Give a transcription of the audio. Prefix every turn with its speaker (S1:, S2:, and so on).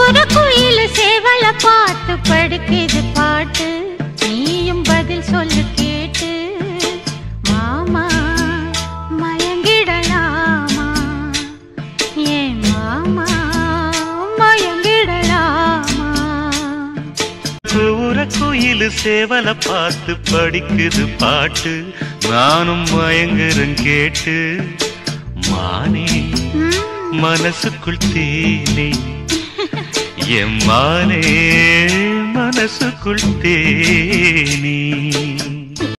S1: ஒரு குயில் சேவல பார்த்து படுக்குது பாட்டு நீயும் பதில் சொல்லு கேட்டு மாமா மயங்கிடலாமா ஏன் மாமா மயங்கிடலாமா
S2: கூற குயில் சேவல பார்த்து படிக்குது பாட்டு நானும் மயங்குறேன் கேட்டு மானே
S1: ம்,
S2: மனசுக்குள் தேனே என் மானே மனசுக்குள் தேனே